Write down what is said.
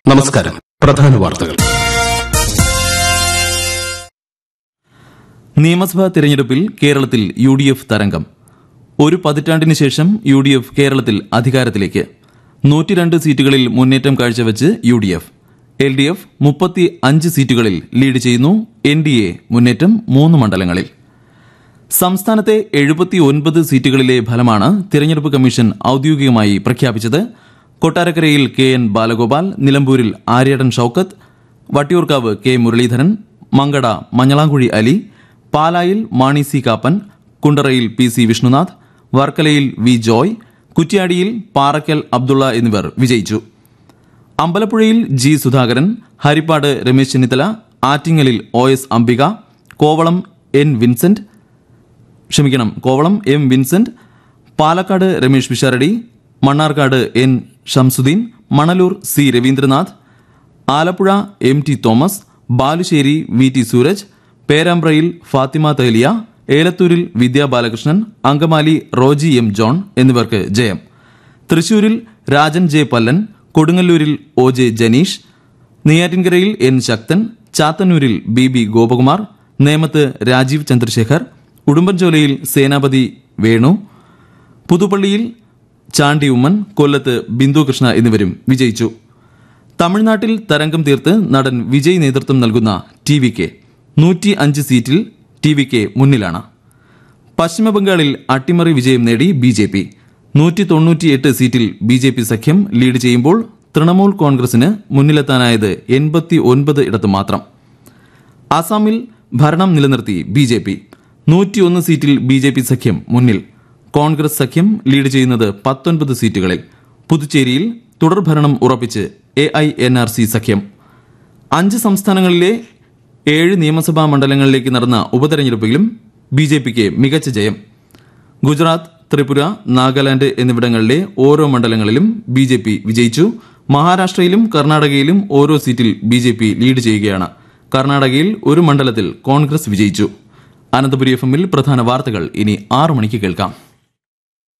നമസ്കാരം പ്രധാന വാർത്തകൾ നിയമസഭാ തിരഞ്ഞെടുപ്പിൽ കേരളത്തിൽ യു ഡി എഫ് തരംഗം ഒരു പതിറ്റാണ്ടിന് ശേഷം യു ഡി എഫ് കേരളത്തിൽ അധികാരത്തിലേക്ക് നൂറ്റിരണ്ട് സീറ്റുകളിൽ മുന്നേറ്റം കാഴ്ചവെച്ച് U D F L D F മുപ്പത്തി അഞ്ച് സീറ്റുകളിൽ ലീഡ് ചെയ്യുന്നു എൻ ഡി എ മുന്നേറ്റം മൂന്ന് മണ്ഡലങ്ങളിൽ സംസ്ഥാനത്തെ എഴുപത്തിയൊൻപത് സീറ്റുകളിലെ ഫലമാണ് തിരഞ്ഞെടുപ്പ് കമ്മീഷൻ ഔദ്യോഗികമായി പ്രഖ്യാപിച്ചത് കൊട്ടാരക്കരയിൽ കെ എൻ ബാലഗോപാൽ നിലമ്പൂരിൽ ആര്യടൻ ഷൌക്കത്ത് വട്ടിയൂർക്കാവ് കെ മുരളീധരൻ മങ്കട മഞ്ഞളാംകുഴി അലി പാലായിൽ മാണി സി കാപ്പൻ കുണ്ടറയിൽ പി സി വിഷ്ണുനാഥ് വർക്കലയിൽ വി ജോയ് കുറ്റ്യാടിയിൽ പാറക്കൽ അബ്ദുള്ള എന്നിവർ വിജയിച്ചു അമ്പലപ്പുഴയിൽ ജി സുധാകരൻ ഹരിപ്പാട് രമേശ് ചെന്നിത്തല ആറ്റിങ്ങലിൽ O S Ambika Kovalam N Vincent ക്ഷമിക്കണം Kovalam M Vincent Palakkad Ramesh Pisharody Mannarkkad N Shamsuddin Manalur C Raveendranath Alappuzha M T Thomas Balussery V T Sooraj പേരാമ്പ്രയിൽ ഫാത്തിമ തേലിയ ഏലത്തൂരിൽ വിദ്യാ ബാലകൃഷ്ണൻ അങ്കമാലി റോജി എം ജോൺ എന്നിവർക്ക് ജയം തൃശൂരിൽ രാജൻ ജെ പല്ലൻ കൊടുങ്ങല്ലൂരിൽ ഒ ജെ ജനീഷ് നെയ്യാറ്റിൻകരയിൽ എൻ ശക്തൻ ചാത്തന്നൂരിൽ ബി ബി ഗോപകുമാർ നേമത്ത് രാജീവ് ചന്ദ്രശേഖർ ഉടുമ്പൻചോലയിൽ സേനാപതി വേണു പുതുപ്പള്ളിയിൽ ചാണ്ടി ഉമ്മൻ കൊല്ലത്ത് ബിന്ദു കൃഷ്ണ എന്നിവരും വിജയിച്ചു തമിഴ്നാട്ടിൽ തരംഗം തീർത്ത് നടൻ വിജയ് നേതൃത്വം നൽകുന്ന ടി വി കെ നൂറ്റി അഞ്ച് സീറ്റിൽ ടി വി കെ മുന്നിലാണ് പശ്ചിമബംഗാളിൽ അട്ടിമറി വിജയം നേടി ബി ജെ പി നൂറ്റി തൊണ്ണൂറ്റിയെട്ട് സീറ്റിൽ ബി ജെ പി സഖ്യം ലീഡ് ചെയ്യുമ്പോൾ തൃണമൂൽ കോൺഗ്രസിന് മുന്നിലെത്താനായത് എൺപത്തി ഒൻപത് ഇടത്ത് മാത്രം അസാമിൽ ഭരണം നിലനിർത്തി ബി ജെ പി നൂറ്റിയൊന്ന് സീറ്റിൽ ബി ജെ പി സഖ്യം മുന്നിൽ കോൺഗ്രസ് സഖ്യം ലീഡ് ചെയ്യുന്നത് പത്തൊൻപത് സീറ്റുകളിൽ പുതുച്ചേരിയിൽ തുടർഭരണം ഉറപ്പിച്ച് A I N R C സഖ്യം അഞ്ച് സംസ്ഥാനങ്ങളിലെ ഏഴ് നിയമസഭാ മണ്ഡലങ്ങളിലേക്ക് നടന്ന ഉപതെരഞ്ഞെടുപ്പിലും ബി ജെ പിക്ക് മികച്ച ജയം ഗുജറാത്ത് ത്രിപുര നാഗാലാന്റ് എന്നിവിടങ്ങളിലെ ഓരോ മണ്ഡലങ്ങളിലും ബി ജെ പി വിജയിച്ചു മഹാരാഷ്ട്രയിലും കർണാടകയിലും ഓരോ സീറ്റിൽ ബി ജെ പി ലീഡ് ചെയ്യുകയാണ് കർണാടകയിൽ ഒരു മണ്ഡലത്തിൽ കോൺഗ്രസ് വിജയിച്ചു അനന്തപുരി എഫ് എമ്മിൽ പ്രധാന വാർത്തകൾ ഇനി ആറു മണിക്ക് കേൾക്കാം